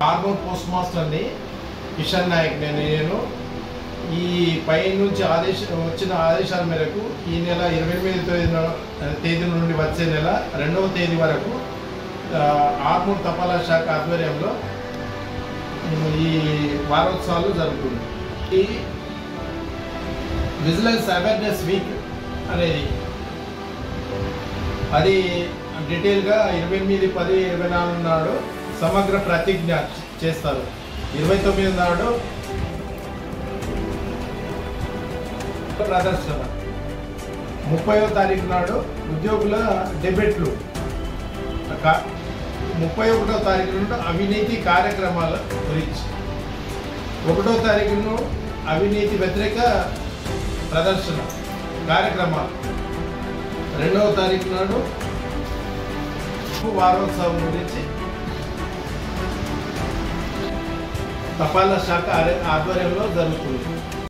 Armoor post master అండి కిషన్ నాయక్ నేను నేను ఈ పై నుంచి ఆదేశ వచ్చిన ఆదేశాల మేరకు ఈ నెల ఇరవై ఎనిమిది తేదీన తేదీ నుండి వచ్చే నెల రెండవ తేదీ వరకు ఆ, ఆర్మూర్ తపాలా శాఖ ఆధ్వర్యంలో ఈ వారోత్సవాలు జరుగుతుంది ఈ విజిలెన్స్ అవేర్నెస్ వీక్ అనేది అది డీటెయిల్గా ఇరవై ఎనిమిది పది ఇరవై నాలుగు నాడు సమగ్ర ప్రతిజ్ఞ చేస్తారు ఇరవై తొమ్మిది నాడు ప్రదర్శన ముప్పైవ తారీఖు నాడు ఉద్యోగుల డెబెట్లు కా- ముప్పై ఒకటో తారీఖు నుండి అవినీతి కార్యక్రమాల గురించి ఒకటో తారీఖును అవినీతి వ్యతిరేక ప్రదర్శన కార్యక్రమాలు రెండవ తారీఖు నాడు వారోత్సవం గురించి తపాలా శాఖ ఆధ్వర్యంలో జరుగుతుంది